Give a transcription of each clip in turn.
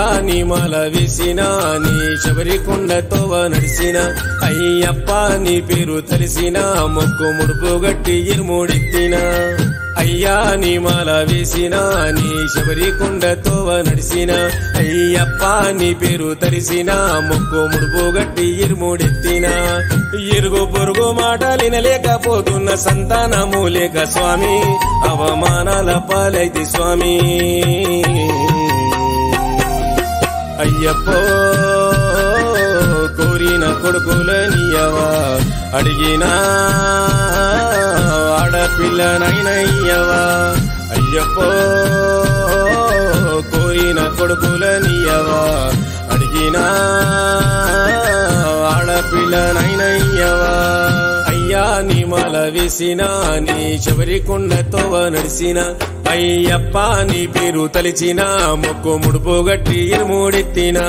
నీ మాల వేసిన నీ శబరి కొండతోవ నడిసిన అయ్యప్ప నీ పేరు తెలిసిన మొక్కు ముడుపు గట్టి ఇరుముడెత్తిన అయ్యా నీ మాల వేసిన నీ శబరి కొండతోవ నడిసిన అయ్యప్ప నీ పేరు తరిసిన మొక్కు ముడుపు గట్టి ఇరుముడెత్తిన ఇరుగు పొరుగు మాటలినలేకపోతున్న సంతానము లేక స్వామి అవమానాల పాలైతి స్వామి అయ్యప్పో కోరిన కొడుకులనియవా అడిగినా ఆడపిల్లనైనయ్యవా అయ్యప్పో కోరిన కొడుకులనియవా అడిగినా ఆడపిల్లనైనయ్యవా అయ్యా నీ మాల వేసిన నీ శబరి కొండతోవ నడిసిన అయ్యప్ప నీ పేరు తలిచిన మొక్కు ముడుపు గట్టి ఇరుముడెత్తినా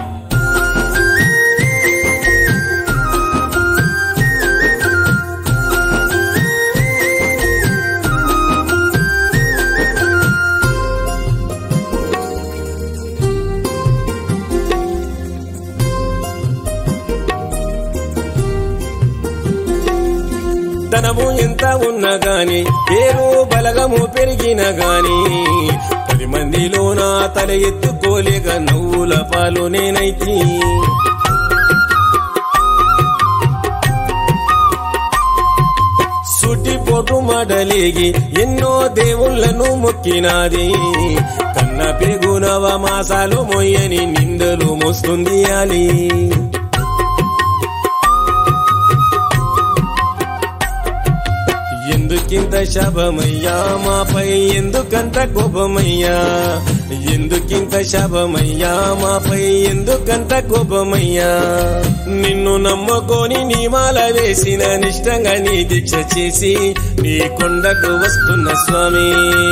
ధనము ఎంత ఉన్నా గాని పేరు బలగము పెరిగిన గాని పది మందిలో నా తల ఎత్తుకోలేక నవ్వుల పాలు నేనైతి సుటిపోటు మడలిగి ఎన్నో దేవుళ్లను మొక్కినాది కన్న పెగునవ మాసాలు మొయ్యని నిందలు మోస్తుంది అలి ఎందుకింత శబమయ్యా మాపై ఎందుకంత కోపమయ్యా ఎందుకింత శబమయ్యా మాపై ఎందుకంత కోపమయ్యా నిన్ను నమ్ముకొని నీ మాల వేసిన నిష్టంగా నీ దీక్ష చేసి నీ కొండకు వస్తున్న స్వామి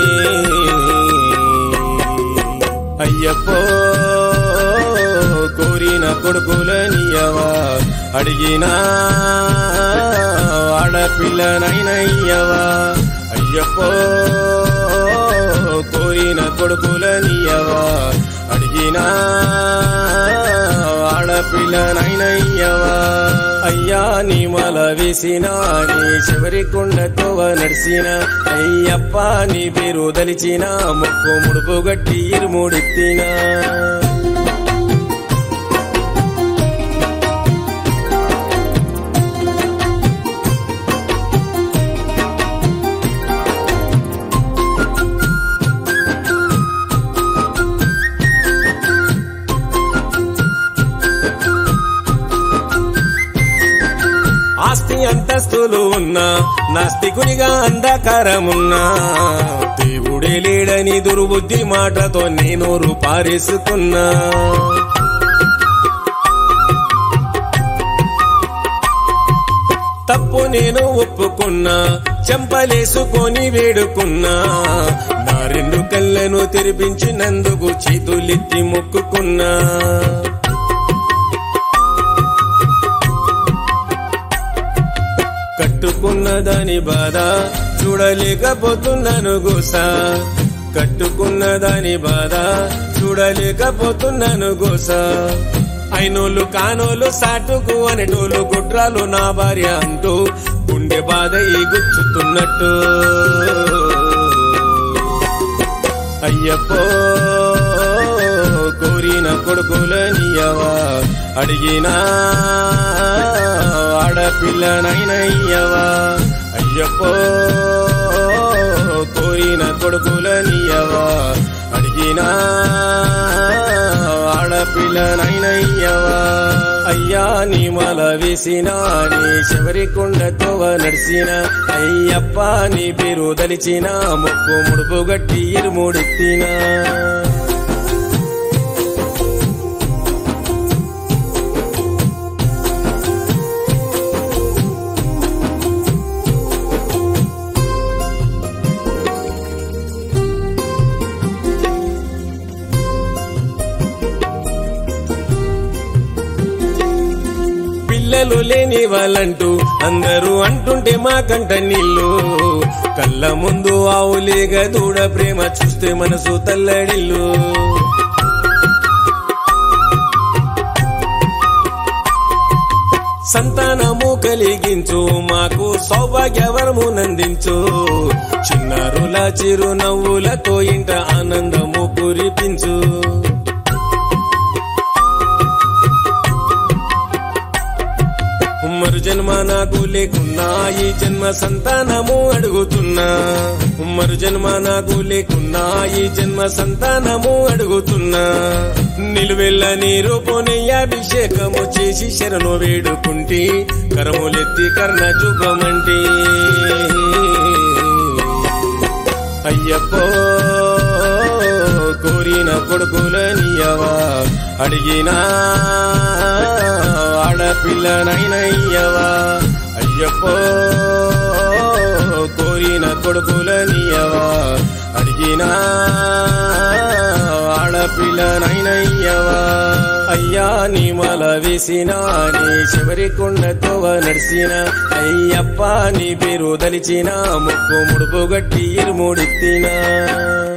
అయ్యప్పో కోరిన కొడుకులనియవా అడిగినా ఆడపిల్లనైనయ్యవా అయ్యప్పో కోరిన కొడుకులనియవా అడిగినా ఆడపిల్లనైనయ్యవా అయ్యా నీ మాల వేసిన నీ చివరి కొండతోవ నడిసిన అయ్యప్ప నీ పేరు దలిచిన మొక్కు ముడుపు గట్టి ఇరుముడెత్తినా ఆస్తి అంతస్తులు ఉన్నా నాస్తికునిగా అంధకారమున్నా దేవుడే లేడని దుర్బుద్ధి మాటతో నేను పారేసుకున్నా తప్పు నేను ఒప్పుకున్నా చెంపలేసుకొని వేడుకున్నా నా రెండు కళ్ళను తెరిపించినందుకు చేతులెత్తి మొక్కుకున్నా కట్టుకున్న దాని బాధ చూడలేకపోతున్నాను గోసా కట్టుకున్న దాని బాధ చూడలేకపోతున్నాను గోసా అయినోళ్ళు కానోళ్ళు సాటుకు అనేటోళ్ళు గుట్రాలు నా భార్య అంటూ గుండె బాధ ఈ గుచ్చుతున్నట్టు అయ్యప్పో కోరిన కొడుకులనియవా అడిగినా ఆడపిల్లనైనయ్యవా అయ్యప్పో కోరిన కొడుకులనియవా అడిగినా ఆడపిల్లనైనయ్యవా అయ్యా నీ మాల వేసిన నీ శబరి కొండతోవ నడిసిన అయ్యప్ప నీ పేరు దలిచిన ముక్కు ముడుపు గట్టి ఇరుముడెత్తినా పిల్లలు లేని వాళ్ళంటూ అందరూ అంటుంటే మా కంట నీళ్ళు కళ్ళ ముందు ఆవులేగా దూడ ప్రేమ చూస్తే మనసు తల్లడిల్లు సంతానము కలిగించు మాకు సౌభాగ్యవరము నందించు చిన్నారుల చిరునవ్వులతో ఇంట ఆనందము కురిపించు మరు జన్మ నాకు లేకున్నా ఈ జన్మ సంతానము అడుగుతున్నా మరు జన్మ నాకు లేకున్నా ఈ జన్మ సంతానము అడుగుతున్నా నిలువెల్ల నీరు అభిషేకము చేసి శరణు వేడుకుంటి కరములెత్తి కర్ణ చూపమంటి అయ్యప్పో కోరిన కొడుకులనియవా అడిగినా ఆడపిల్లనైనయ్యవా అయ్యప్పో కోరిన కొడుకులనియవా అడిగినా ఆడపిల్లనైనయ్యవా అయ్యా నీ మల వేసిన నీ చివరి కొండతోవ నడిసిన అయ్యప్ప నీ పేరు దలిచిన ముక్కు ముడుపు గట్టి ఇరుముడిత్తినా